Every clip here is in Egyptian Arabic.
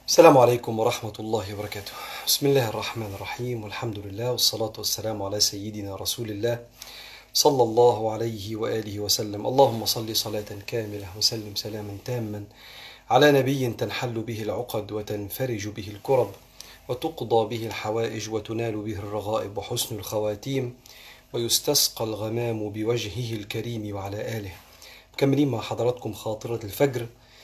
السلام عليكم ورحمة الله وبركاته بسم الله الرحمن الرحيم والحمد لله والصلاة والسلام على سيدنا رسول الله صلى الله عليه وآله وسلم اللهم صل صلاة كاملة وسلم سلاما تاما على نبي تنحل به العقد وتنفرج به الكرب وتقضى به الحوائج وتنال به الرغائب وحسن الخواتيم ويستسقى الغمام بوجهه الكريم وعلى آله مكملين مع حضراتكم خاطرة الفجر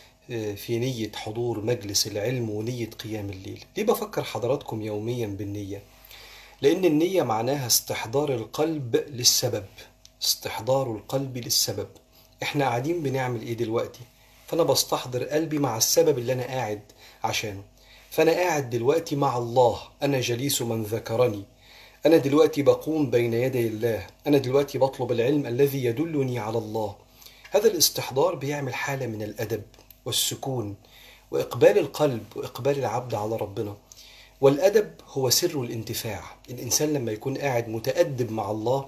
في نية حضور مجلس العلم ونية قيام الليل ليه بفكر حضراتكم يوميا بالنية لأن النية معناها استحضار القلب للسبب استحضار القلب للسبب احنا قاعدين بنعمل ايه دلوقتي فانا بستحضر قلبي مع السبب اللي انا قاعد عشانه فانا قاعد دلوقتي مع الله انا جليس من ذكرني انا دلوقتي بقوم بين يدي الله انا دلوقتي بطلب العلم الذي يدلني على الله هذا الاستحضار بيعمل حالة من الأدب والسكون وإقبال القلب وإقبال العبد على ربنا والأدب هو سر الانتفاع الإنسان لما يكون قاعد متأدب مع الله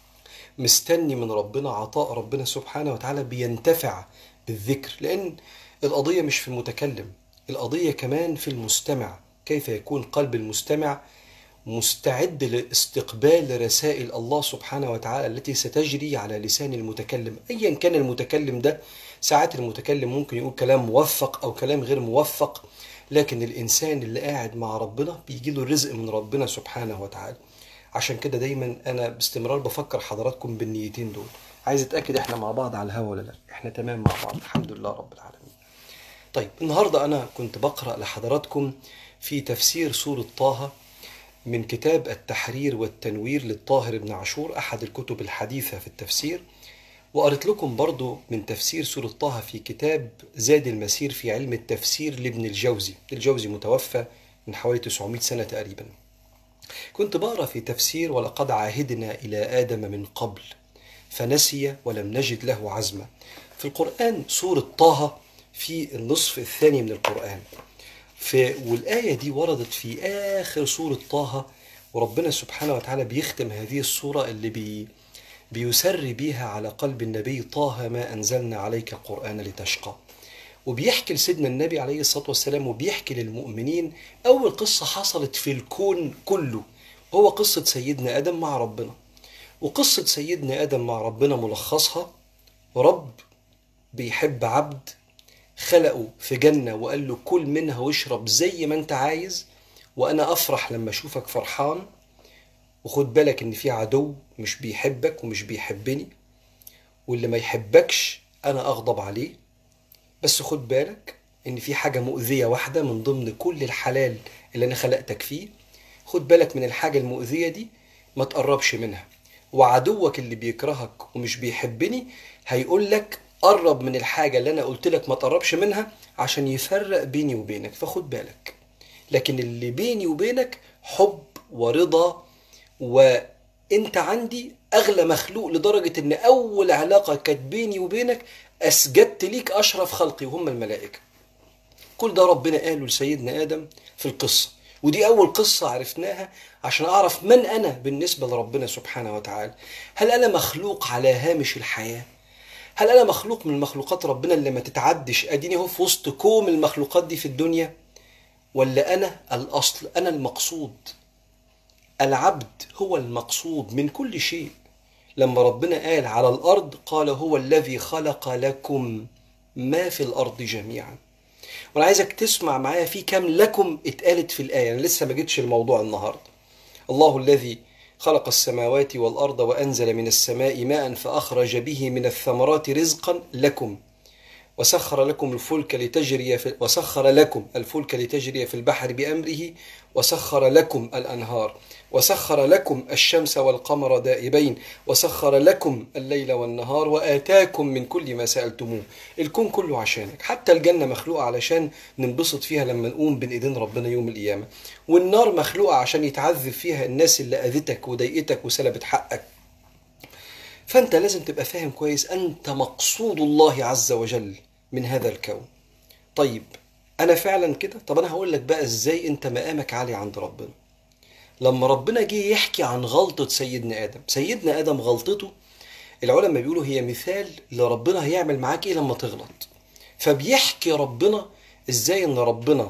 مستني من ربنا عطاء ربنا سبحانه وتعالى بينتفع بالذكر لأن القضية مش في المتكلم القضية كمان في المستمع كيف يكون قلب المستمع مستعد لاستقبال رسائل الله سبحانه وتعالى التي ستجري على لسان المتكلم ايا كان المتكلم ده ساعات المتكلم ممكن يقول كلام موفق او كلام غير موفق لكن الانسان اللي قاعد مع ربنا بيجي له الرزق من ربنا سبحانه وتعالى عشان كده دايما انا باستمرار بفكر حضراتكم بالنيتين دول عايز اتاكد احنا مع بعض على الهوا ولا لا احنا تمام مع بعض الحمد لله رب العالمين طيب النهارده انا كنت بقرا لحضراتكم في تفسير سوره طه من كتاب التحرير والتنوير للطاهر بن عاشور أحد الكتب الحديثة في التفسير وقريت لكم برضو من تفسير سورة طه في كتاب زاد المسير في علم التفسير لابن الجوزي الجوزي متوفى من حوالي 900 سنة تقريبا كنت بقرا في تفسير ولقد عاهدنا إلى آدم من قبل فنسي ولم نجد له عزما في القرآن سورة طه في النصف الثاني من القرآن في والآية دي وردت في آخر سورة طه وربنا سبحانه وتعالى بيختم هذه السورة اللي بي بيسر بيها على قلب النبي طه ما أنزلنا عليك القرآن لتشقى وبيحكي لسيدنا النبي عليه الصلاة والسلام وبيحكي للمؤمنين أول قصة حصلت في الكون كله هو قصة سيدنا آدم مع ربنا وقصة سيدنا آدم مع ربنا ملخصها رب بيحب عبد خلقه في جنة وقال له كل منها واشرب زي ما انت عايز وانا افرح لما اشوفك فرحان وخد بالك ان في عدو مش بيحبك ومش بيحبني واللي ما يحبكش انا اغضب عليه بس خد بالك ان في حاجة مؤذية واحدة من ضمن كل الحلال اللي انا خلقتك فيه خد بالك من الحاجة المؤذية دي ما تقربش منها وعدوك اللي بيكرهك ومش بيحبني هيقول لك قرب من الحاجة اللي أنا قلت لك ما تقربش منها عشان يفرق بيني وبينك فخد بالك لكن اللي بيني وبينك حب ورضا وانت عندي أغلى مخلوق لدرجة إن أول علاقة كانت بيني وبينك أسجدت ليك أشرف خلقي وهم الملائكة كل ده ربنا قاله لسيدنا آدم في القصة ودي أول قصة عرفناها عشان أعرف من أنا بالنسبة لربنا سبحانه وتعالى هل أنا مخلوق على هامش الحياة هل انا مخلوق من مخلوقات ربنا اللي ما تتعدش اديني اهو في وسط كوم المخلوقات دي في الدنيا ولا انا الاصل انا المقصود العبد هو المقصود من كل شيء لما ربنا قال على الارض قال هو الذي خلق لكم ما في الارض جميعا وانا عايزك تسمع معايا في كام لكم اتقالت في الايه انا لسه ما جيتش الموضوع النهارده الله الذي خلق السماوات والأرض وأنزل من السماء ماء فأخرج به من الثمرات رزقا لكم وسخر لكم الفلك لتجري في وسخر لكم الفلك لتجري في البحر بأمره وسخر لكم الأنهار وسخر لكم الشمس والقمر دائبين وسخر لكم الليل والنهار وآتاكم من كل ما سألتموه الكون كله عشانك حتى الجنة مخلوقة علشان ننبسط فيها لما نقوم بين إيدين ربنا يوم القيامة والنار مخلوقة عشان يتعذب فيها الناس اللي أذتك وضايقتك وسلبت حقك فأنت لازم تبقى فاهم كويس أنت مقصود الله عز وجل من هذا الكون طيب أنا فعلا كده طب أنا هقول لك بقى إزاي أنت مقامك عالي عند ربنا لما ربنا جه يحكي عن غلطة سيدنا آدم سيدنا آدم غلطته العلماء بيقولوا هي مثال لربنا هيعمل معاك ايه لما تغلط فبيحكي ربنا ازاي ان ربنا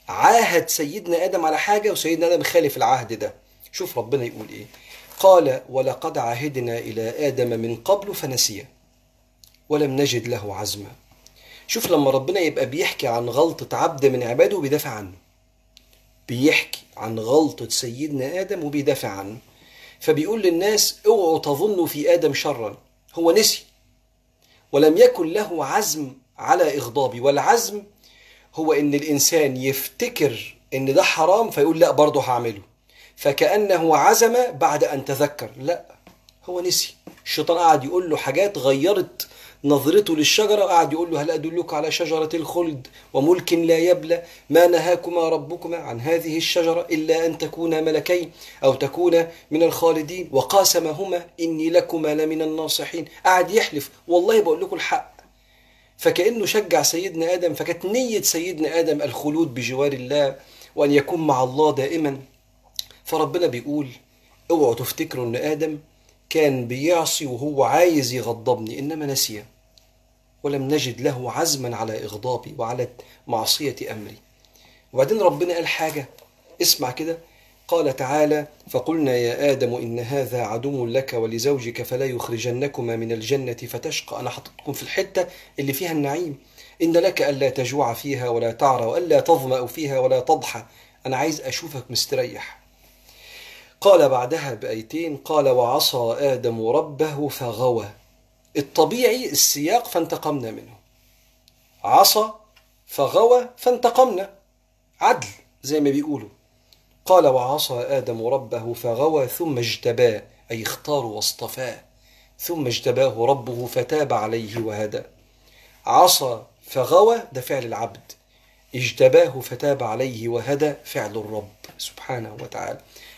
عاهد سيدنا ادم على حاجه وسيدنا ادم خالف العهد ده شوف ربنا يقول ايه قال ولقد عهدنا الى ادم من قبل فنسي ولم نجد له عزما شوف لما ربنا يبقى بيحكي عن غلطة عبد من عباده وبيدافع عنه بيحكي عن غلطة سيدنا آدم وبيدافع عنه فبيقول للناس اوعوا تظنوا في آدم شرا هو نسي ولم يكن له عزم على إغضابي والعزم هو إن الإنسان يفتكر إن ده حرام فيقول لا برضه هعمله فكأنه عزم بعد أن تذكر لا هو نسي الشيطان قعد يقول له حاجات غيرت نظرته للشجرة قعد يقول له هل أدلك على شجرة الخلد وملك لا يبلى ما نهاكما ربكما عن هذه الشجرة إلا أن تكونا ملكين أو تكونا من الخالدين وقاسمهما إني لكما لمن الناصحين قعد يحلف والله بقول لكم الحق فكأنه شجع سيدنا آدم فكانت نية سيدنا آدم الخلود بجوار الله وأن يكون مع الله دائما فربنا بيقول اوعوا تفتكروا ان ادم كان بيعصي وهو عايز يغضبني انما نسي ولم نجد له عزما على اغضابي وعلى معصيه امري وبعدين ربنا قال حاجه اسمع كده قال تعالى فقلنا يا ادم ان هذا عدو لك ولزوجك فلا يخرجنكما من الجنه فتشقى انا حطيتكم في الحته اللي فيها النعيم ان لك الا تجوع فيها ولا تعرى والا تظما فيها ولا تضحى انا عايز اشوفك مستريح قال بعدها بأيتين قال وعصى آدم ربه فغوى الطبيعي السياق فانتقمنا منه عصى فغوى فانتقمنا عدل زي ما بيقولوا قال وعصى آدم ربه فغوى ثم اجتباه أي اختار واصطفاه ثم اجتباه ربه فتاب عليه وهدى عصى فغوى ده فعل العبد اجتباه فتاب عليه وهدى فعل الرب سبحانه وتعالى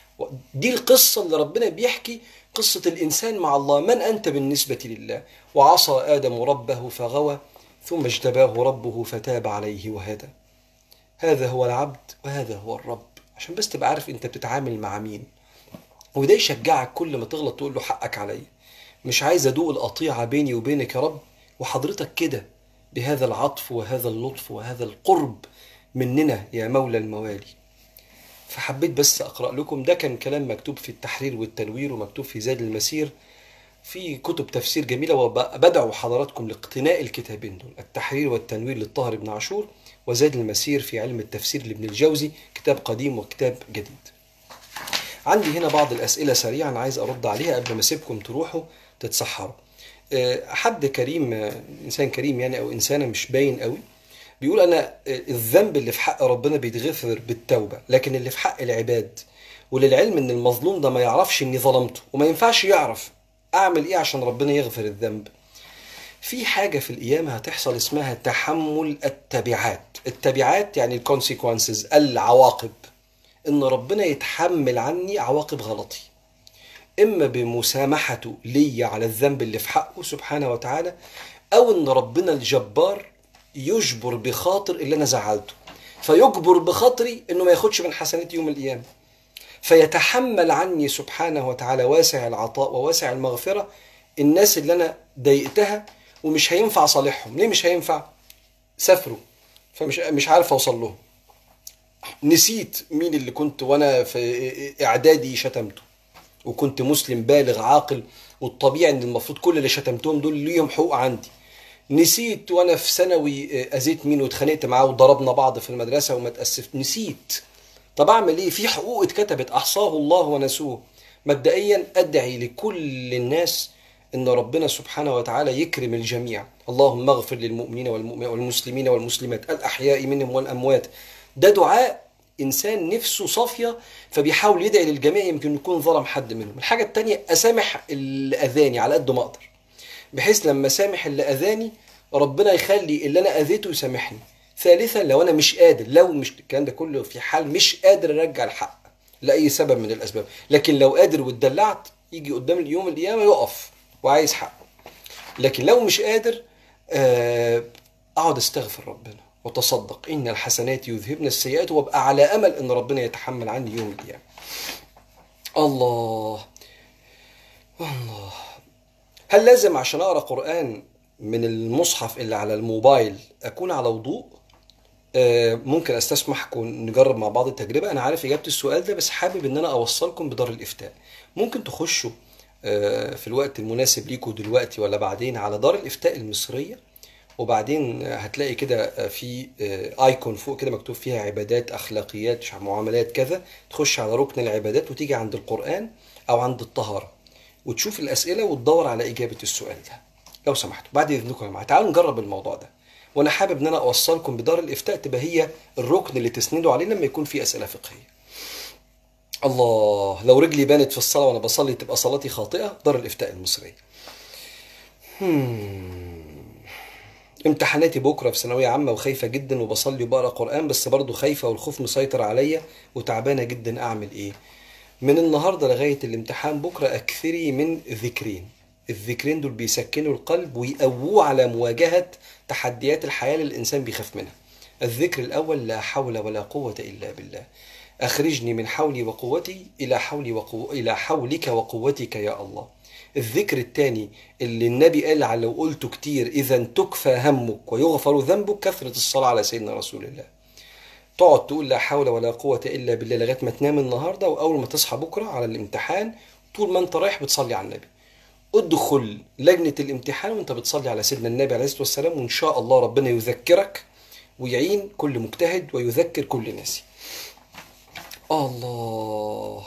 دي القصة اللي ربنا بيحكي قصة الإنسان مع الله من أنت بالنسبة لله وعصى آدم ربه فغوى ثم اجتباه ربه فتاب عليه وهدى هذا هو العبد وهذا هو الرب عشان بس تبقى عارف انت بتتعامل مع مين وده يشجعك كل ما تغلط تقول له حقك عليا مش عايز ادوق القطيعة بيني وبينك يا رب وحضرتك كده بهذا العطف وهذا اللطف وهذا القرب مننا يا مولى الموالي فحبيت بس اقرا لكم ده كان كلام مكتوب في التحرير والتنوير ومكتوب في زاد المسير في كتب تفسير جميله وبدعو حضراتكم لاقتناء الكتابين دول التحرير والتنوير للطاهر بن عاشور وزاد المسير في علم التفسير لابن الجوزي كتاب قديم وكتاب جديد عندي هنا بعض الاسئله سريعا عايز ارد عليها قبل ما اسيبكم تروحوا تتسحروا حد كريم انسان كريم يعني او انسانه مش باين قوي بيقول انا الذنب اللي في حق ربنا بيتغفر بالتوبه لكن اللي في حق العباد وللعلم ان المظلوم ده ما يعرفش اني ظلمته وما ينفعش يعرف اعمل ايه عشان ربنا يغفر الذنب في حاجه في القيامه هتحصل اسمها تحمل التبعات التبعات يعني الكونسيكونسز العواقب ان ربنا يتحمل عني عواقب غلطي اما بمسامحته لي على الذنب اللي في حقه سبحانه وتعالى او ان ربنا الجبار يجبر بخاطر اللي انا زعلته فيجبر بخاطري انه ما ياخدش من حسناتي يوم القيامه فيتحمل عني سبحانه وتعالى واسع العطاء وواسع المغفره الناس اللي انا ضايقتها ومش هينفع اصالحهم ليه مش هينفع سافروا فمش مش عارف اوصل لهم نسيت مين اللي كنت وانا في اعدادي شتمته وكنت مسلم بالغ عاقل والطبيعي ان المفروض كل اللي شتمتهم دول ليهم حقوق عندي نسيت وانا في ثانوي اذيت مين واتخانقت معاه وضربنا بعض في المدرسه وما تاسفت نسيت طب اعمل ايه في حقوق اتكتبت احصاه الله ونسوه مبدئيا ادعي لكل الناس ان ربنا سبحانه وتعالى يكرم الجميع اللهم اغفر للمؤمنين والمسلمين والمسلمات الاحياء منهم والاموات ده دعاء انسان نفسه صافيه فبيحاول يدعي للجميع يمكن يكون ظلم حد منهم الحاجه الثانيه اسامح اللي اذاني على قد ما اقدر بحيث لما سامح اللي اذاني ربنا يخلي اللي انا اذيته يسامحني ثالثا لو انا مش قادر لو مش الكلام ده كله في حال مش قادر ارجع الحق لاي سبب من الاسباب لكن لو قادر واتدلعت يجي قدام اليوم القيامه يقف وعايز حقه لكن لو مش قادر اقعد استغفر ربنا وتصدق ان الحسنات يذهبن السيئات وابقى على امل ان ربنا يتحمل عني يوم القيامه الله الله هل لازم عشان اقرا قران من المصحف اللي على الموبايل اكون على وضوء آه، ممكن استسمحكم نجرب مع بعض التجربه انا عارف اجابه السؤال ده بس حابب ان انا اوصلكم بدار الافتاء ممكن تخشوا آه، في الوقت المناسب ليكم دلوقتي ولا بعدين على دار الافتاء المصريه وبعدين هتلاقي كده في آه، ايكون فوق كده مكتوب فيها عبادات اخلاقيات معاملات كذا تخش على ركن العبادات وتيجي عند القران او عند الطهاره وتشوف الاسئله وتدور على اجابه السؤال ده لو سمحتوا بعد اذنكم يا جماعه تعالوا نجرب الموضوع ده وانا حابب ان انا اوصلكم بدار الافتاء تبقى هي الركن اللي تسندوا عليه لما يكون في اسئله فقهيه الله لو رجلي بانت في الصلاه وانا بصلي تبقى صلاتي خاطئه دار الافتاء المصريه هم. امتحاناتي بكره في ثانويه عامه وخايفه جدا وبصلي وبقرا قران بس برضه خايفه والخوف مسيطر عليا وتعبانه جدا اعمل ايه من النهارده لغايه الامتحان بكره اكثري من ذكرين الذكرين دول بيسكنوا القلب ويقووه على مواجهه تحديات الحياه اللي الانسان بيخاف منها الذكر الاول لا حول ولا قوه الا بالله اخرجني من حولي وقوتي الى حولي وقو... الى حولك وقوتك يا الله الذكر الثاني اللي النبي قال على لو قلته كتير اذا تكفى همك ويغفر ذنبك كثره الصلاه على سيدنا رسول الله تقعد تقول لا حول ولا قوة إلا بالله لغاية ما تنام النهاردة وأول ما تصحى بكرة على الامتحان طول ما أنت رايح بتصلي على النبي ادخل لجنة الامتحان وأنت بتصلي على سيدنا النبي عليه الصلاة والسلام وإن شاء الله ربنا يذكرك ويعين كل مجتهد ويذكر كل ناسي الله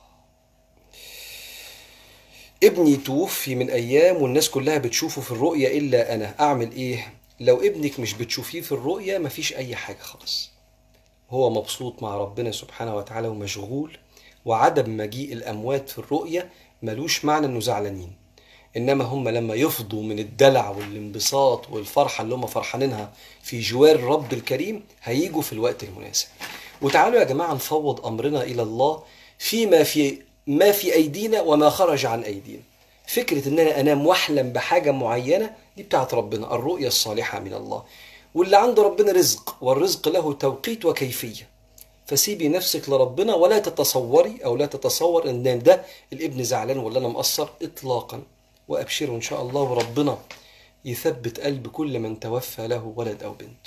ابني توفي من ايام والناس كلها بتشوفه في الرؤية الا انا اعمل ايه لو ابنك مش بتشوفيه في الرؤية مفيش اي حاجة خالص هو مبسوط مع ربنا سبحانه وتعالى ومشغول وعدم مجيء الاموات في الرؤية ملوش معنى انه زعلانين انما هم لما يفضوا من الدلع والانبساط والفرحة اللي هم فرحانينها في جوار الرب الكريم هيجوا في الوقت المناسب وتعالوا يا جماعة نفوض امرنا الى الله فيما في ما في ايدينا وما خرج عن ايدينا فكرة ان انا انام واحلم بحاجة معينة دي بتاعت ربنا الرؤية الصالحة من الله واللي عند ربنا رزق والرزق له توقيت وكيفية فسيبي نفسك لربنا ولا تتصوري او لا تتصور ان ده الابن زعلان ولا انا مقصر اطلاقا وابشروا ان شاء الله وربنا يثبت قلب كل من توفى له ولد او بنت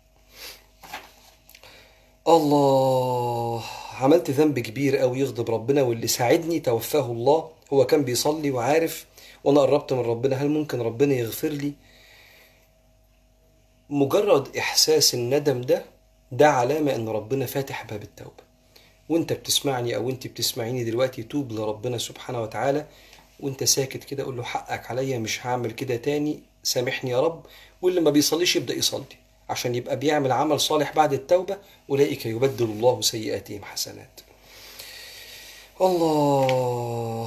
الله عملت ذنب كبير قوي يغضب ربنا واللي ساعدني توفاه الله هو كان بيصلي وعارف وانا قربت من ربنا هل ممكن ربنا يغفر لي مجرد احساس الندم ده ده علامة ان ربنا فاتح باب التوبة وانت بتسمعني او انت بتسمعيني دلوقتي توب لربنا سبحانه وتعالى وانت ساكت كده قول له حقك عليا مش هعمل كده تاني سامحني يا رب واللي ما بيصليش يبدأ يصلي عشان يبقى بيعمل عمل صالح بعد التوبة أولئك يبدل الله سيئاتهم حسنات الله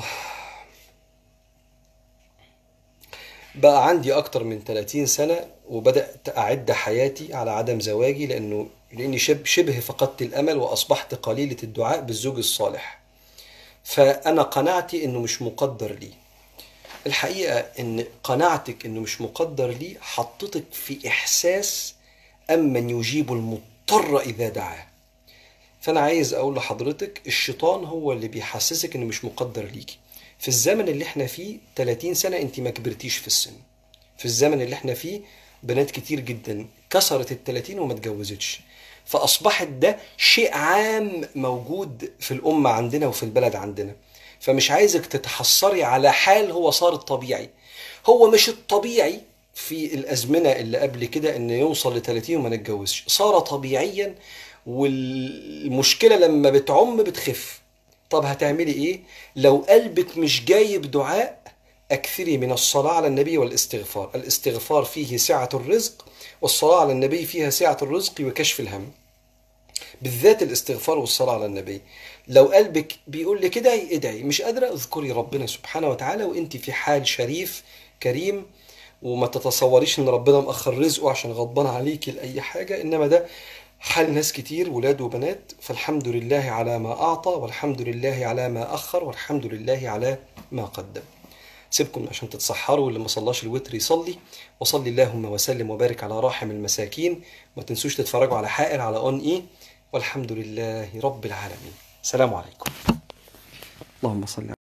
بقى عندي أكتر من 30 سنة وبدأت أعد حياتي على عدم زواجي لأنه لأني شبه, شبه فقدت الأمل وأصبحت قليلة الدعاء بالزوج الصالح فأنا قناعتي إنه مش مقدر لي الحقيقة إن قناعتك إنه مش مقدر لي حطتك في إحساس أمن يجيب المضطر إذا دعاه فأنا عايز أقول لحضرتك الشيطان هو اللي بيحسسك إنه مش مقدر ليكي في الزمن اللي احنا فيه 30 سنة انت ما كبرتيش في السن في الزمن اللي احنا فيه بنات كتير جدا كسرت ال 30 وما اتجوزتش فأصبحت ده شيء عام موجود في الأمة عندنا وفي البلد عندنا فمش عايزك تتحسري على حال هو صار الطبيعي هو مش الطبيعي في الازمنه اللي قبل كده ان يوصل ل 30 وما نتجوزش صار طبيعيا والمشكله لما بتعم بتخف طب هتعملي ايه لو قلبك مش جايب دعاء اكثري من الصلاه على النبي والاستغفار الاستغفار فيه سعه الرزق والصلاه على النبي فيها سعه الرزق وكشف الهم بالذات الاستغفار والصلاة على النبي لو قلبك بيقول لك ادعي ادعي مش قادرة اذكري ربنا سبحانه وتعالى وانت في حال شريف كريم وما تتصوريش ان ربنا مأخر رزقه عشان غضبان عليكي لأي حاجة انما ده حال ناس كتير ولاد وبنات فالحمد لله على ما أعطى والحمد لله على ما أخر والحمد لله على ما قدم سيبكم عشان تتسحروا واللي ما صلاش الوتر يصلي وصلي اللهم وسلم وبارك على راحم المساكين ما تنسوش تتفرجوا على حائر على اون اي والحمد لله رب العالمين السلام عليكم اللهم صل